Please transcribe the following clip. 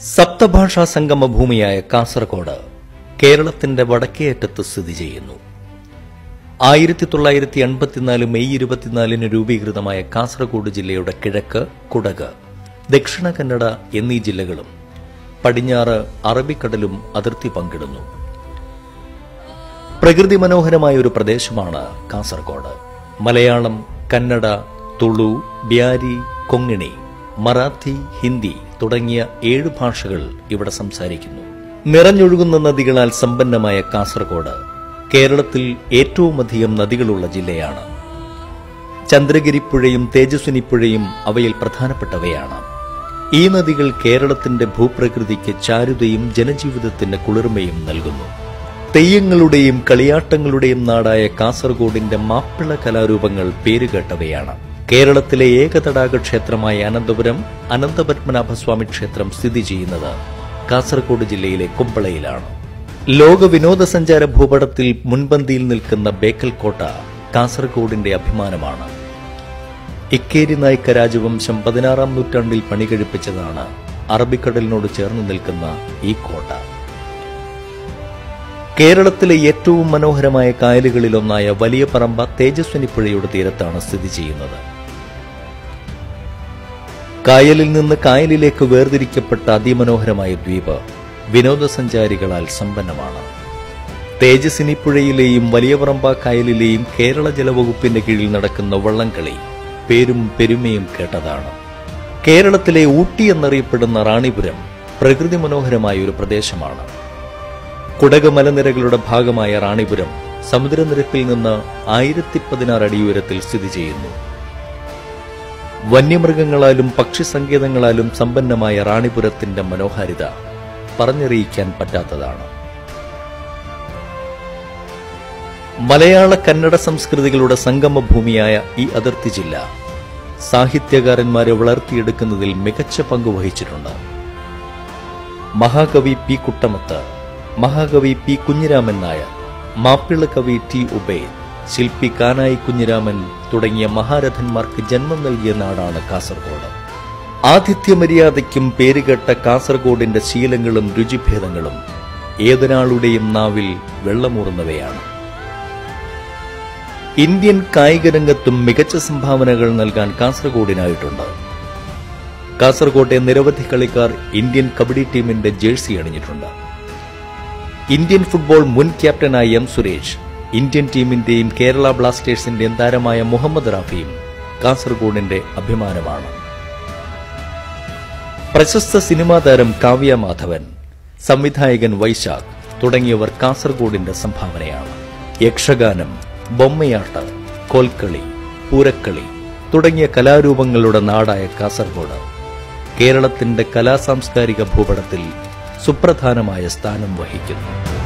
സപ്തഭാഷാ സംഗമ ഭൂമിയായ കാസർഗോഡ് കേരളത്തിന്റെ വടക്കേയറ്റത്ത് സ്ഥിതി ചെയ്യുന്നു ആയിരത്തി തൊള്ളായിരത്തി എൺപത്തിനാല് മെയ് ഇരുപത്തിനാലിന് രൂപീകൃതമായ കാസർഗോഡ് ജില്ലയുടെ കിഴക്ക് കുടക് ദക്ഷിണ കന്നഡ എന്നീ ജില്ലകളും പടിഞ്ഞാറ് അറബിക്കടലും അതിർത്തി പങ്കിടുന്നു പ്രകൃതി മനോഹരമായ ഒരു പ്രദേശമാണ് കാസർഗോഡ് മലയാളം കന്നഡ തുളു ബ്യാരി കൊങ്ങിണി മറാത്തി ഹിന്ദി തുടങ്ങിയ ഏഴ് ഭാഷകൾ ഇവിടെ സംസാരിക്കുന്നു നിറഞ്ഞൊഴുകുന്ന നദികളാൽ സമ്പന്നമായ കാസർഗോഡ് കേരളത്തിൽ ഏറ്റവുമധികം നദികളുള്ള ജില്ലയാണ് ചന്ദ്രഗിരിപ്പുഴയും തേജസ്വിനിപ്പുഴയും അവയിൽ പ്രധാനപ്പെട്ടവയാണ് ഈ നദികൾ കേരളത്തിന്റെ ഭൂപ്രകൃതിക്ക് ചാരുതയും ജനജീവിതത്തിന്റെ കുളിർമയും നൽകുന്നു തെയ്യങ്ങളുടെയും കളിയാട്ടങ്ങളുടെയും നാടായ കാസർഗോഡിന്റെ മാപ്പിള കലാരൂപങ്ങൾ പേരുകേട്ടവയാണ് കേരളത്തിലെ ഏകതടാക ക്ഷേത്രമായ അനന്തപുരം അനന്തപത്മനാഭസ്വാമി ക്ഷേത്രം സ്ഥിതി ചെയ്യുന്നത് കാസർഗോഡ് ജില്ലയിലെ കുമ്പളയിലാണ് ലോക വിനോദസഞ്ചാര ഭൂപടത്തിൽ മുൻപന്തിയിൽ നിൽക്കുന്ന ബേക്കൽ കോട്ട കാസർഗോഡിന്റെ അഭിമാനമാണ് ഇക്കേരി നായ്ക്ക രാജവംശം പതിനാറാം നൂറ്റാണ്ടിൽ പണികഴിപ്പിച്ചതാണ് അറബിക്കടലിനോട് ചേർന്ന് നിൽക്കുന്ന ഈ കോട്ട കേരളത്തിലെ ഏറ്റവും മനോഹരമായ കായലുകളിലൊന്നായ വലിയ പറമ്പ തേജസ്വിനി പുഴയുടെ തീരത്താണ് സ്ഥിതി ചെയ്യുന്നത് കായലിൽ നിന്ന് കായലിലേക്ക് വേർതിരിക്കപ്പെട്ട അതിമനോഹരമായ ദ്വീപ് വിനോദസഞ്ചാരികളാൽ സമ്പന്നമാണ് തേജസ്വിനി പുഴയിലെയും വലിയ പറമ്പ കായലിലെയും കേരള ജലവകുപ്പിന്റെ കീഴിൽ നടക്കുന്ന വള്ളംകളി പേരും പെരുമയും കേട്ടതാണ് കേരളത്തിലെ ഊട്ടി എന്നറിയപ്പെടുന്ന റാണിപുരം പ്രകൃതി മനോഹരമായ ഒരു പ്രദേശമാണ് കുടക് മലനിരകളുടെ ഭാഗമായ റാണിപുരം സമുദ്രനിരപ്പിൽ നിന്ന് ആയിരത്തി പതിനാറ് അടി ഉയരത്തിൽ സ്ഥിതി ചെയ്യുന്നു വന്യമൃഗങ്ങളാലും പക്ഷിസങ്കേതങ്ങളാലും സമ്പന്നമായ റാണിപുരത്തിന്റെ മനോഹാരിത പറഞ്ഞറിയിക്കാൻ പറ്റാത്തതാണ് മലയാള കന്നഡ സംസ്കൃതികളുടെ സംഗമഭൂമിയായ ഈ അതിർത്തി ജില്ല സാഹിത്യകാരന്മാരെ വളർത്തിയെടുക്കുന്നതിൽ മികച്ച പങ്ക് വഹിച്ചിട്ടുണ്ട് മഹാകവി പി കുട്ടമത്ത് മഹാകവി പി കുഞ്ഞിരാമൻ നായർ മാപ്പിള കവി ടി ഉബൈദ് ശില്പി കാനായി കുഞ്ഞിരാമൻ തുടങ്ങിയ മഹാരഥന്മാർക്ക് ജന്മം നൽകിയ നാടാണ് കാസർഗോഡ് ആതിഥ്യ മര്യാദയ്ക്കും പേരുകെട്ട കാസർഗോഡിന്റെ ശീലങ്ങളും രുചിഭേദങ്ങളും ഏതൊരാളുടെയും നാവിൽ വെള്ളമൂറുന്നവയാണ് ഇന്ത്യൻ കായിക രംഗത്തും മികച്ച സംഭാവനകൾ നൽകാൻ കാസർഗോഡിനായിട്ടുണ്ട് കാസർഗോട്ടെ നിരവധി കളിക്കാർ ഇന്ത്യൻ കബഡി ടീമിന്റെ ജേഴ്സി അണിഞ്ഞിട്ടുണ്ട് ഇന്ത്യൻ ഫുട്ബോൾ മുൻ ക്യാപ്റ്റനായ എം സുരേഷ് ഇന്ത്യൻ ടീമിന്റെയും കേരള ബ്ലാസ്റ്റേഴ്സിന്റെയും താരമായ മുഹമ്മദ് റാഫിയും കാസർഗോഡിന്റെ അഭിമാനമാണ് പ്രശസ്ത സിനിമാ താരം കാവ്യ മാധവൻ സംവിധായകൻ വൈശാഖ് തുടങ്ങിയവർ കാസർഗോഡിന്റെ സംഭാവനയാണ് യക്ഷഗാനം ബൊമ്മയാട്ട് കോൽക്കളി പൂരക്കളി തുടങ്ങിയ കലാരൂപങ്ങളുടെ നാടായ കാസർഗോഡ് കേരളത്തിന്റെ കലാസാംസ്കാരിക ഭൂപടത്തിൽ സുപ്രധാനമായ സ്ഥാനം വഹിക്കുന്നു